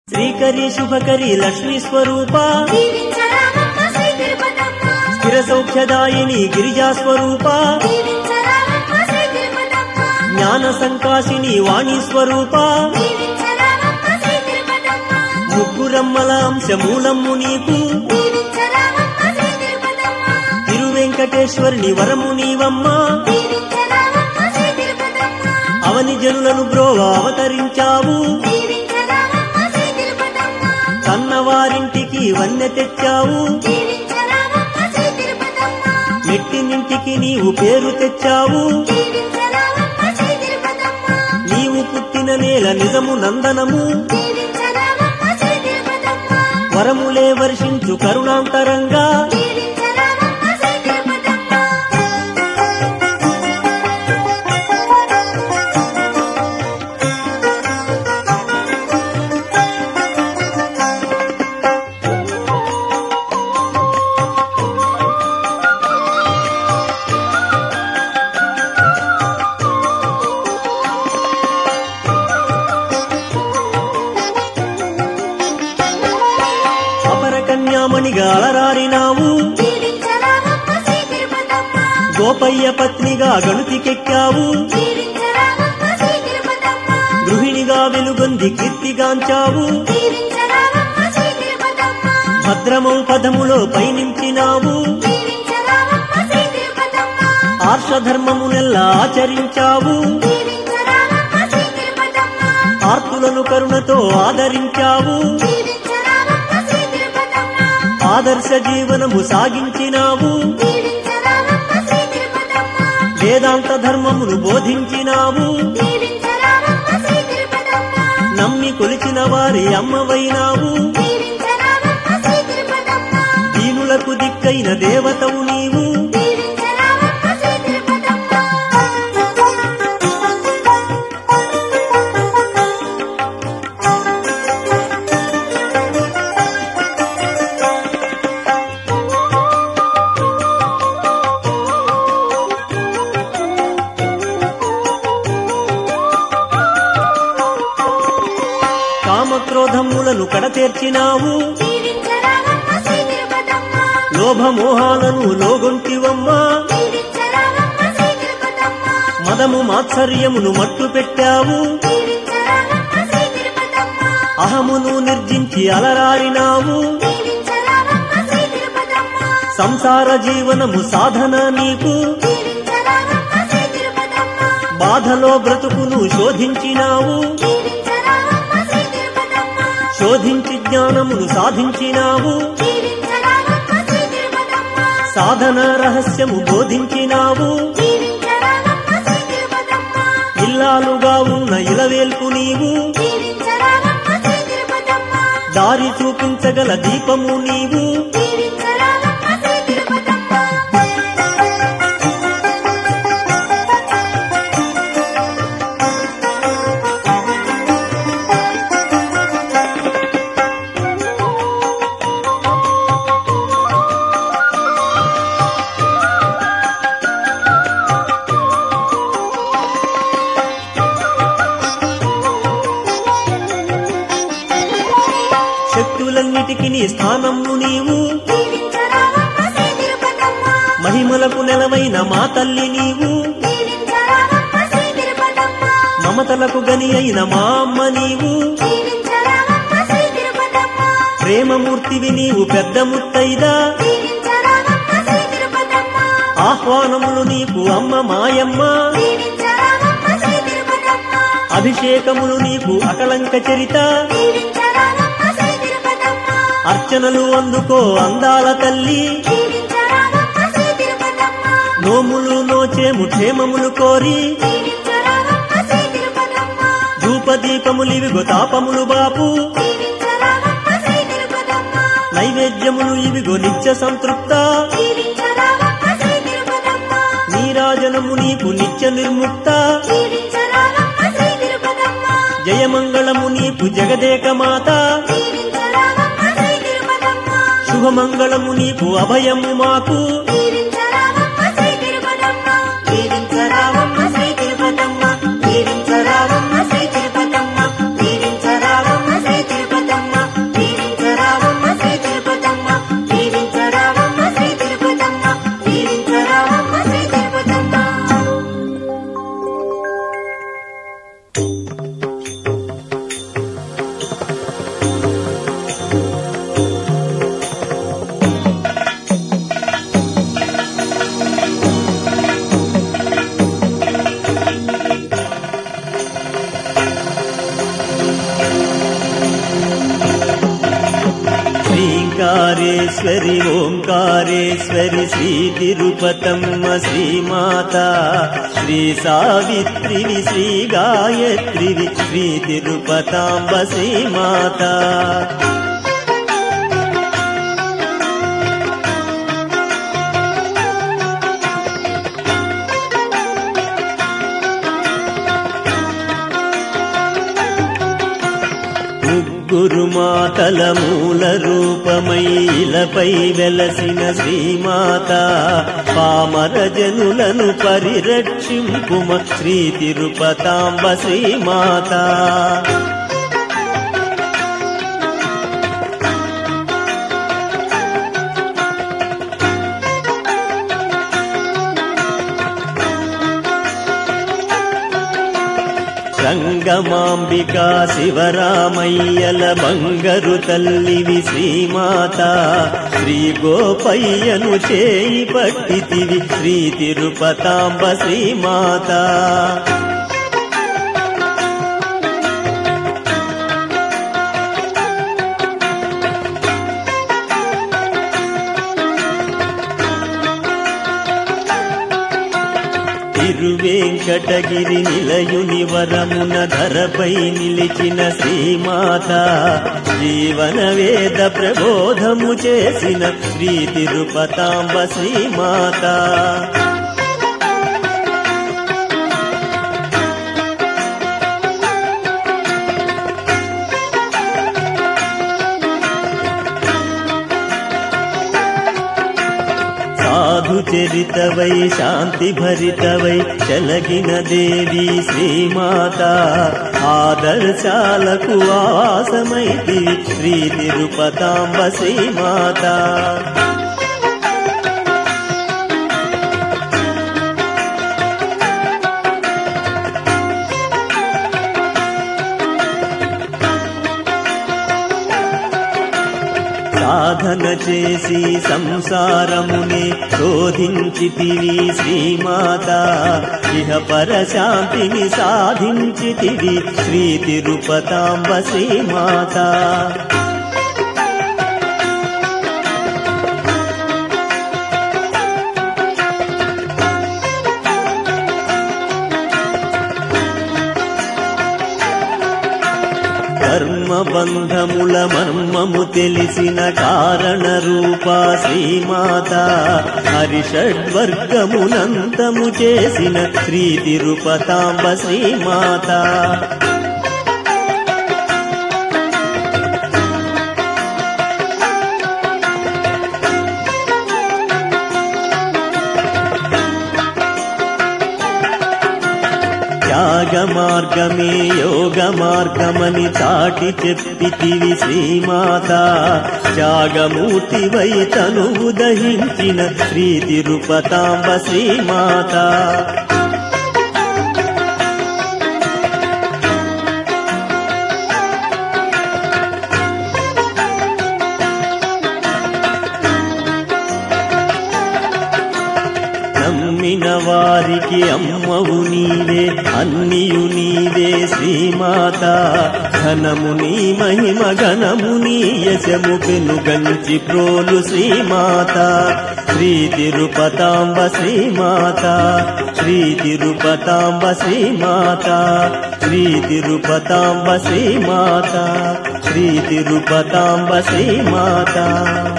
శ్రీకరి శుభకరి లక్ష్మీ స్వరూప దీవించరామమ్మ శ్రీ తిరుపతమ్మ స్థిర సౌఖ్యదాయిని గిరిజా స్వరూప దీవించరామమ్మ శ్రీ తిరుపతమ్మ జ్ఞాన సంకాశిని వాణి స్వరూప దీవించరామమ్మ శ్రీ తిరుపతమ్మ ముగ్గురమ్మల అంశమూలమ్ము నీకు దీవించరామమ్మ శ్రీ తిరుపతమ్మ తిరువెంకటేశ్వరుని వరము నీవమ్మ దీవించరామమ్మ శ్రీ తిరుపతమ్మ అవని జనులను బ్రోవ అవతరించావు దీవించరామమ్మ శ్రీ తిరుపతమ్మ కన్నవారింటికి వన్నె తెచ్చావు దీవించరామమ్మ శ్రీ తిరుపతమ్మ మెట్టినింటికి నీవు పేరు తెచ్చావు దీవించరామమ్మ శ్రీ తిరుపతమ్మ నీవు పుట్టిన నేల నిజము నందనము దీవించరామమ్మ శ్రీ తిరుపతమ్మ వరములే వర్షించు కరుణాంతరంగా దీవించరామమ్మ శ్రీ తిరుపతమ్మ అపర కన్యామణిగా అలరారినావు దీవించరామమ్మ శ్రీ తిరుపతమ్మ గోపయ్య పత్నిగా గణుతికెక్కావు దీవించరామమ్మ శ్రీ తిరుపతమ్మ గృహిణిగా వెలుగొంది కీర్తిగాంచావు దీవించరామమ్మ శ్రీ తిరుపతమ్మ భద్రమౌ పదములో పయనించినావు దీవించరామమ్మ శ్రీ తిరుపతమ్మ ఆర్షధర్మమునెల్లా ఆచరించావు దీవించరామమ్మ శ్రీ తిరుపతమ్మ ఆర్తులను కరుణతో ఆదరించావు దీవించరామమ్మ శ్రీ తిరుపతమ్మ ఆదర్శ జీవనము సాగించినావు దీవించరామమ్మ శ్రీ తిరుపతమ్మ వేదాంత ధర్మమును బోధించినావు దీవించరామమ్మ శ్రీ తిరుపతమ్మ నమ్మి కొలిచిన వారి అమ్మవైనావు దీవించరామమ్మ శ్రీ తిరుపతమ్మ దీనులకు దిక్కైన దేవతవు నీవు దీవించరామమ్మ శ్రీ తిరుపతమ్మ కామక్రోధములను కడతేర్చినావు దీవించరామమ్మ శ్రీ తిరుపతమ్మ లోభమోహాలను లోగొంటివమ్మా దీవించరామమ్మ శ్రీ తిరుపతమ్మ మదము మాత్సర్యమును మట్టు పెట్టావు దీవించరామమ్మ శ్రీ తిరుపతమ్మ అహమును నిర్జించి అలరారినావు దీవించరామమ్మ శ్రీ తిరుపతమ్మ సంసార జీవనము సాధన నీకు దీవించరామమ్మ శ్రీ తిరుపతమ్మ బాధలో బ్రతుకును శోధించినావు దీవించరామమ్మ శ్రీ తిరుపతమ్మ శోధించి జ్ఞానమును సాధించినావు దీవించరామమ్మ శ్రీ తిరుపతమ్మ సాధన రహస్యము బోధించినావు దీవించరామమ్మ శ్రీ తిరుపతమ్మ ఇల్లాలుగా ఉన్న ఇలవేల్పు నీవు దీవించరామమ్మ శ్రీ తిరుపతమ్మ దారి చూపించగల దీపము నీవు దీవించరామమ్మ శ్రీ తిరుపతమ్మ శక్తులన్నిటికీ నీ స్థానము నీవు దీవించరామమ్మ శ్రీ తిరుపతమ్మ మహిమలకు నెలవైన మా తల్లి నీవు దీవించరామమ్మ శ్రీ తిరుపతమ్మ మమతలకు గని అయిన మా అమ్మ నీవు దీవించరామమ్మ శ్రీ తిరుపతమ్మ ప్రేమమూర్తివి నీవు పెద్ద ముత్తైదా దీవించరామమ్మ శ్రీ తిరుపతమ్మ ఆహ్వానములు నీకు అమ్మ మాయమ్మ దీవించరామమ్మ శ్రీ తిరుపతమ్మ అభిషేకములు నీకు అకళంక చరిత దీవించరామమ్మ శ్రీ తిరుపతమ్మ అర్చనలు అందుకో అందాల తల్లి దీవించరామమ్మ శ్రీ తిరుపతమ్మ నోములు నోచేము క్షేమములు కోరి దీవించరామమ్మ శ్రీ తిరుపతమ్మ ధూపదీపములివిగో తాపములు బాపు దీవించరామమ్మ శ్రీ తిరుపతమ్మ నైవేద్యములు ఇవిగో నిత్య సంతృప్త దీవించరామమ్మ శ్రీ తిరుపతమ్మ నీరాజనము నీకు నిత్య నిర్ముక్త దీవించరామమ్మ శ్రీ తిరుపతమ్మ జయమంగళము నీకు జగదేక మాత దీవించరామమ్మ శ్రీ తిరుపతమ్మ శుభమంగళము నీకు అభయము మాకు దీవించరామమ్మ శ్రీ తిరుపతమ్మ దీవించరామమ్మ శ్రీ తిరుపతమ్మ దీవించరామమ్మ శ్రీ తిరుపతమ్మ దీవించరామమ్మ శ్రీ తిరుపతమ్మ శ్రీకారేశ్వరి ఓంకారేశ్వరి శ్రీ తిరుపతమ్మ శ్రీమాత శ్రీ సావిత్రివి శ్రీ గాయత్రివి శ్రీ తిరుపతాంబ శ్రీమాత ముగ్గురు మాతల మూల రూపమై ఇలపై వెలసిన శ్రీమాత పామర జనులను పరిరక్షింపుమ శ్రీ తిరుపతాంబ శ్రీమాత రంగమాంబిక శివరామయ్యల బంగరు తల్లివి శ్రీమాత శ్రీ గోపయ్యను చేయి పట్టితివి శ్రీ తిరుపతాంబ శ్రీమాత తిరువేంకటగిరి నిలయుని వరమున ధరపై నిలిచిన శ్రీమాత జీవన వేద ప్రబోధము చేసిన శ్రీ తిరుపతాంబ శ్రీమాత సాధు చరితవై శాంతి భరితవై చలగిన దేవి శ్రీమాత ఆదర్శాలకు ఆవాసమైతివి శ్రీ తిరుపతాంబ శ్రీమాత సాధన చేసి సంసారమునే శోధించితివి శ్రీమాత ఇహ పరశాంతిని సాధించితివి శ్రీ తిరుపతాంబ శ్రీమాత కర్మబంధముల మర్మము తెలిసిన కారణ రూపా శ్రీమాత హరిషడ్వర్గమునంతము చేసిన శ్రీ తిరుపతాంబ శ్రీమాత త్యాగ మార్గమే యోగ మార్గమని చాటి చెప్పితివి శ్రీమాత త్యాగమూర్తివై తనువు దహించిన శ్రీ తిరుపతాంబ శ్రీమాత నమ్మిన వారికి అమ్మవు నీవే అన్నియు నీవే శ్రీమాత ఘనము నీ మహిమ ఘనము నీ యశము పెనుగంచి ప్రోలు శ్రీమాత శ్రీ తిరుపతాంబ శ్రీమాత శ్రీ తిరుపతాంబ శ్రీమాత శ్రీ తిరుపతాంబ శ్రీమాత శ్రీ తిరుపతాంబ శ్రీమాత